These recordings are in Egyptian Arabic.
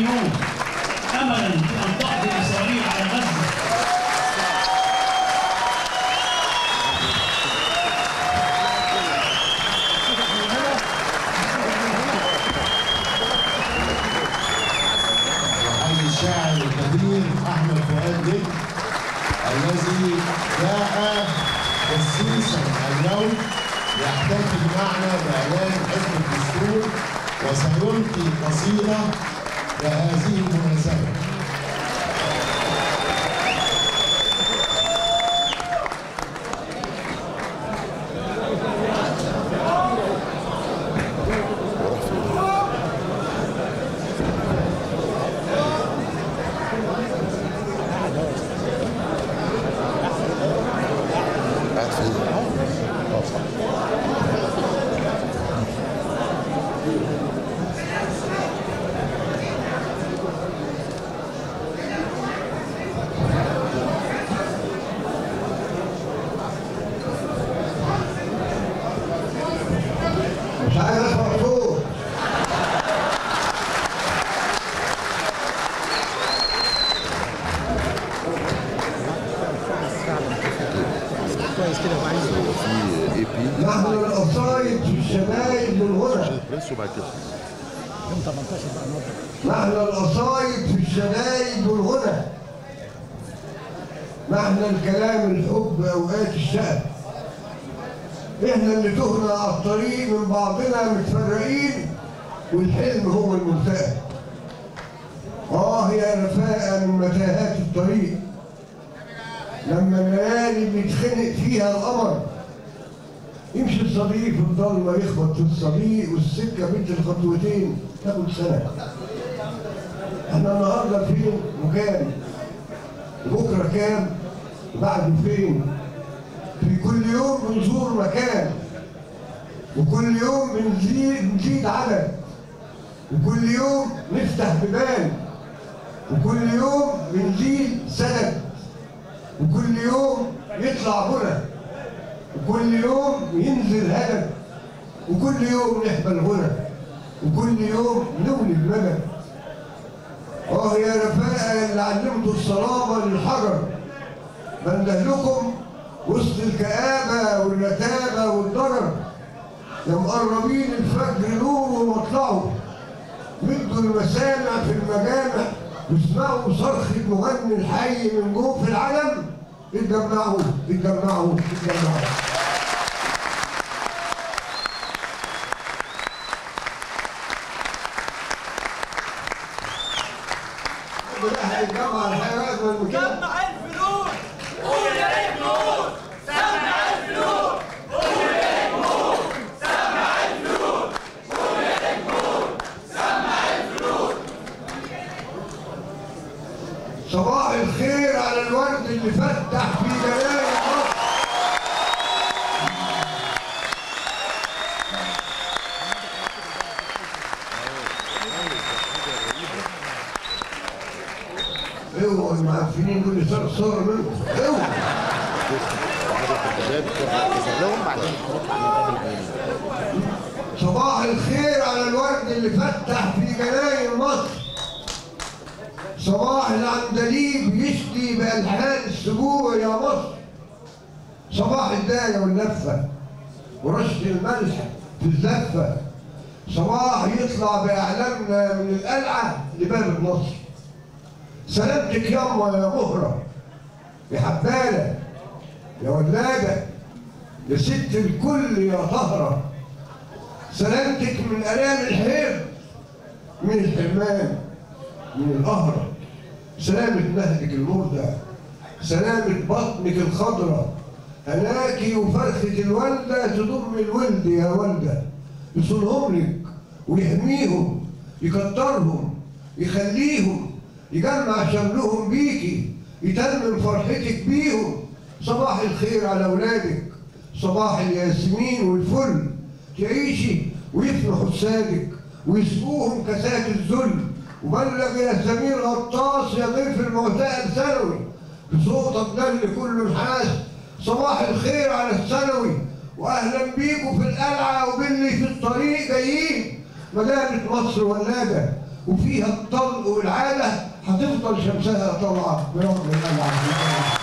يوم املا في ان تقضي اسرائيل على غزه وحي الشاعر الكبير احمد فؤاد بك الذي جاء خصيصا اليوم يحتفل معنا باعلان حزب الدستور وسيلقي قصيده بهذه المناسبه مش عايز اسمع صوت كويس كده وعايز في اي بي نحن القصايد في الشدائد للغنى بس وبعد كده يوم 18 بقى النهارده نحن القصايد في الشدائد والغنى نحن الكلام الحب اوقات الشقف احنا اللي تهنا على الطريق من بعضنا متفرقين والحلم هو الملتقى اه يا رفاقة من متاهات الطريق لما الليالي بيتخنق فيها القمر يمشي الصديق في الضلمة يخبط في الصديق والسكة بنت الخطوتين تاخد سنة احنا النهارده فين وكام بكره كام بعد فين في كل يوم بنزور مكان وكل يوم بنزيد نزيد عدد وكل يوم نفتح بيبان وكل يوم بنزيد سند وكل يوم يطلع غنى وكل يوم ينزل هدف وكل يوم نحمل غنى وكل يوم نولد مدد اه يا رفاقة اللي علمتوا الصلابة للحجر بنده لكم وسط الكآبة والرتابة والضرر يا مقربين الفجر نور ومطلعوا مدوا المسامع في المجامع واسمعوا صرخة مغني الحي من جوف العلم اتجمعوا اتجمعوا اتجمعوا ده هيتجمع الحياة أجمل من كده سمع الفلوس قول يا ريت نور سمع الفلوس قول يا ريت نور سمع الفلوس قول يا ريت نور سمع الفلوس صباح الخير على الورد اللي فتح في جلاله مصر اوعوا المعفنين دول يصيروا صور منكم اوعوا لهم بعدين هنطلع نتقابل عيني صباح الخير على الورد اللي فتح في جناين مصر صباح العندليب يشتي بألحان السبوع يا مصر صباح الداية واللفة ورشة الملح في الزفة صباح يطلع بأعلامنا من القلعة لباب مصر سلامتك ياما يا مهرة يا حبالة يا ولادة يا ست الكل يا طهرة سلامتك من آلام الحيض من الحرمان من القهرة سلامة مهدك المرضع سلامة بطنك الخضرة هناكي وفرخة الوالدة تضم الولد يا والدة يصونهم لك ويحميهم يكترهم يخليهم يجمع شملهم بيكي يتمم فرحتك بيهم صباح الخير على أولادك صباح الياسمين والفل تعيشي ويفرحوا حسادك ويسقوهم كاسات الذل وبلغ يا زميل غطاس يا ضيف المعتقل ثانوي بصوتك ده اللي كله نحاس صباح الخير على الثانوي واهلا بيكم في القلعه وباللي في الطريق جايين مدينه مصر ولاده وفيها الطلق والعادة هتفضل شمسها طالعة برغم الله عز وجل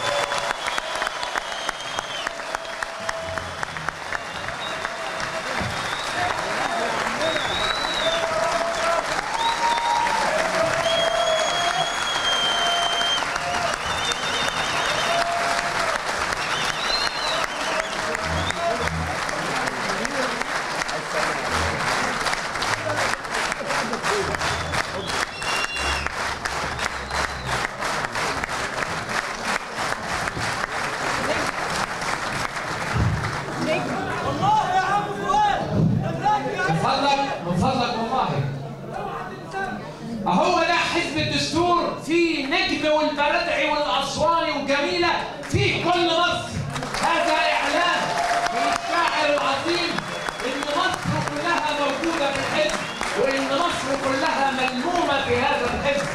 والله يا عم فؤاد من فضلك من فضلك والله اهو ده حزب الدستور فيه نجم والبردعي والاسواني وجميله فيه كل مصر هذا اعلان من الشاعر العظيم ان مصر كلها موجوده في الحزب وان مصر كلها ملمومه في هذا الحزب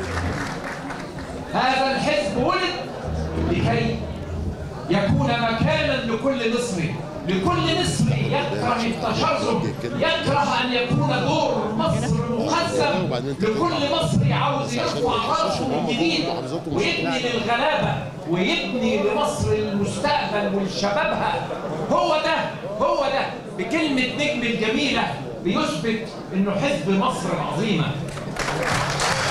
هذا الحزب ولد لكي يكون مكانا لكل مصري لكل مصري يكره التشرذم يكره ان يكون دور مصر مقسم لكل مصري عاوز يرفع راسه من جديد ويبني للغلابه ويبني لمصر المستقبل ولشبابها هو ده هو ده بكلمه نجم الجميله بيثبت انه حزب مصر العظيمه